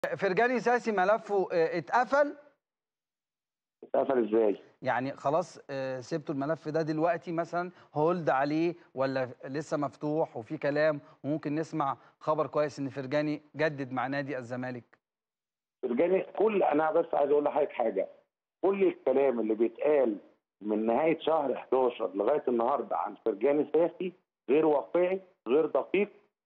فرجاني ساسي ملفه آه، اتقفل اتقفل ازاي؟ يعني خلاص آه، سبتوا الملف ده دلوقتي مثلا هولد عليه ولا لسه مفتوح وفي كلام وممكن نسمع خبر كويس ان فرجاني جدد مع نادي الزمالك فرجاني كل انا بس عايز اقول لحضرتك حاجه كل الكلام اللي بيتقال من نهايه شهر 11 لغايه النهارده عن فرجاني ساسي غير واقعي غير دقيق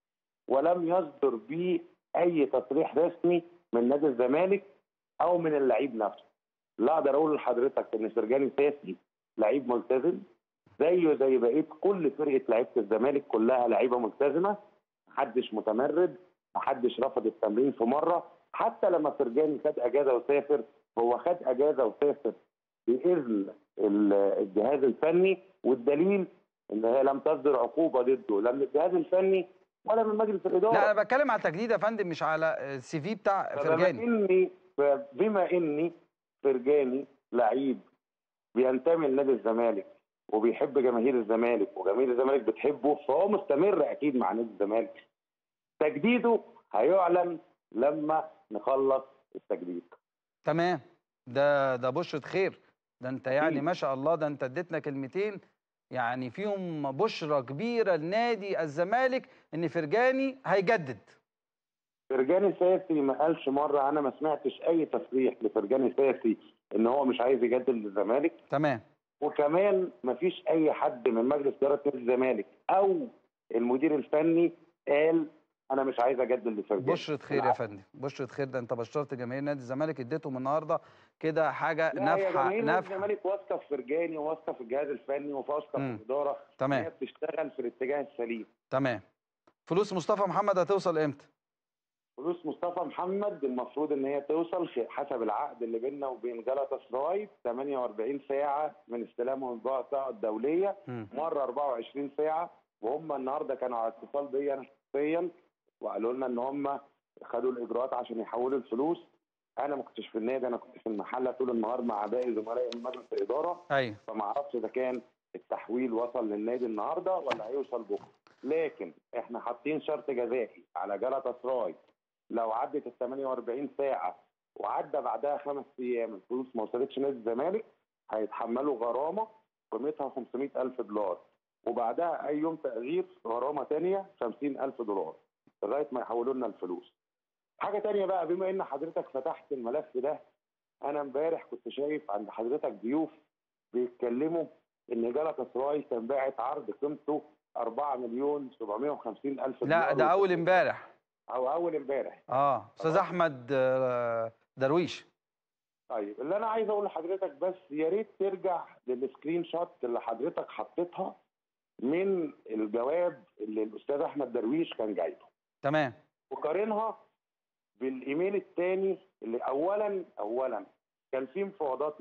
ولم يصدر به اي تصريح رسمي من نادي الزمالك او من اللعيب نفسه لا اقدر اقول لحضرتك ان فرجاني ساسي لعيب ملتزم زيه زي بقيه كل فرقه لعيبه الزمالك كلها لعيبه ملتزمه محدش متمرد محدش رفض التمرين في مره حتى لما فرجاني خد اجازه وسافر هو خد اجازه وسافر باذن ال- الجهاز الفني والدليل ان هي لم تصدر عقوبه ضده لا من الجهاز الفني ولا من مجلس الاداره لا انا بتكلم على التجديد يا فندم مش على السي في بتاع فبما فرجاني اني بما اني فرجاني لعيب بينتمي لنادي الزمالك وبيحب جماهير الزمالك وجماهير الزمالك بتحبه فهو مستمر اكيد مع نادي الزمالك تجديده هيعلن لما نخلص التجديد تمام ده ده بشرة خير ده انت يعني أكيد. ما شاء الله ده انت اديتنا كلمتين يعني فيهم بشرة كبيرة لنادي الزمالك ان فرجاني هيجدد فرجاني ساسي ما قالش مره انا ما سمعتش اي تصريح لفرجاني ساسي ان هو مش عايز يجدد للزمالك تمام وكمان ما فيش اي حد من مجلس اداره نادي الزمالك او المدير الفني قال انا مش عايز اجدد لفرجاني بشرة خير يا فندم بشرة خير ده انت بشرت جماهير نادي الزمالك اديتهم النهارده كده حاجة لا هي نافحة جماهير نادي نافحة الزمالك واثقه في فرجاني وواثقه في الجهاز الفني وواثقه في مم. الاداره تمام. هي بتشتغل في الاتجاه السليم تمام فلوس مصطفى محمد هتوصل امتى فلوس مصطفى محمد المفروض ان هي توصل في حسب العقد اللي بيننا وبين جلطة سراي 48 ساعه من استلامهم البطاقه الدوليه مم. مره 24 ساعه وهم النهارده كانوا على اتصال بيا انا شخصيا وقالوا لنا ان هم خدوا الاجراءات عشان يحولوا الفلوس انا ما كنتش في النادي انا كنت في المحله طول النهار مع باقي زملائي من مجلس الاداره ايوه فما اعرفش اذا كان التحويل وصل للنادي النهارده ولا هيوصل بكره لكن احنا حاطين شرط جزائي على جلطة سراي لو عدت ال 48 ساعه وعدى بعدها خمس ايام الفلوس ما وصلتش نادي الزمالك هيتحملوا غرامه قيمتها 500 الف دولار وبعدها اي يوم تاخير غرامه ثانيه 50 الف دولار لغايه ما يحولوا لنا الفلوس حاجه تانية بقى بما ان حضرتك فتحت الملف ده انا امبارح كنت شايف عند حضرتك ضيوف بيتكلموا ان جلطة سراي كان باعت عرض قيمته 4 مليون 750 الف لا ده اول امبارح او اول امبارح اه استاذ خلاص. احمد آه، درويش طيب اللي انا عايز اقول لحضرتك بس يا ريت ترجع للسكرين شوت اللي حضرتك حطيتها من الجواب اللي الاستاذ احمد درويش كان جايبه تمام وقارنها بالايميل الثاني اللي اولا اولا كان في مفاوضات